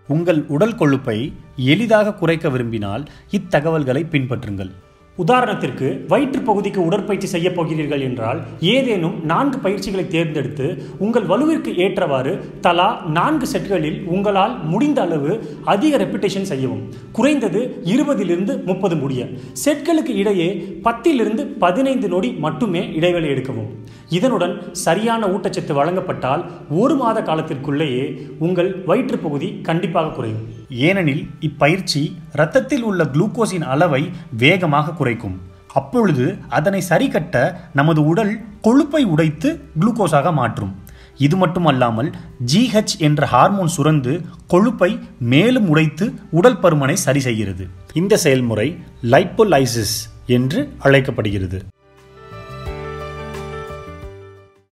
உங்கள் உடல் கொழுப்பை எளிதாக குறைக்க விரும்பினால் இத்தகவல்களை பின்பற்றுங்கள் உதாரணத்திற்கு வயிற்று பகுதிக்கு உடற்பயிற்சி செய்ய போகிறீர்கள் என்றால் ஏதேனும் நான்கு பயிற்சிகளை தேர்ந்தெடுத்து உங்கள் வலுவிற்கு ஏற்றவாறு தலா நான்கு செட்களில் உங்களால் முடிந்த அளவு அதிக ரெப்பிட்டேஷன் செய்யவும் குறைந்தது இருபதிலிருந்து முப்பது முடிய செட்களுக்கு இடையே பத்திலிருந்து பதினைந்து நொடி மட்டுமே இடைவெளி எடுக்கவும் இதனுடன் சரியான ஊட்டச்சத்து வழங்கப்பட்டால் ஒரு மாத காலத்திற்குள்ளேயே உங்கள் வயிற்று பகுதி கண்டிப்பாக குறையும் ஏனெனில் இப்பயிற்சி இரத்தத்தில் உள்ள குளுக்கோஸின் அளவை வேகமாக குறைக்கும் அப்பொழுது அதனை சரிகட்ட நமது உடல் கொழுப்பை உடைத்து குளுக்கோஸாக மாற்றும் இது மட்டுமல்லாமல் ஜிஹெச் என்ற ஹார்மோன் சுரந்து கொழுப்பை மேலும் உடைத்து உடல் பருமனை சரி செய்கிறது இந்த செயல்முறை லைப்போலைசிஸ் என்று அழைக்கப்படுகிறது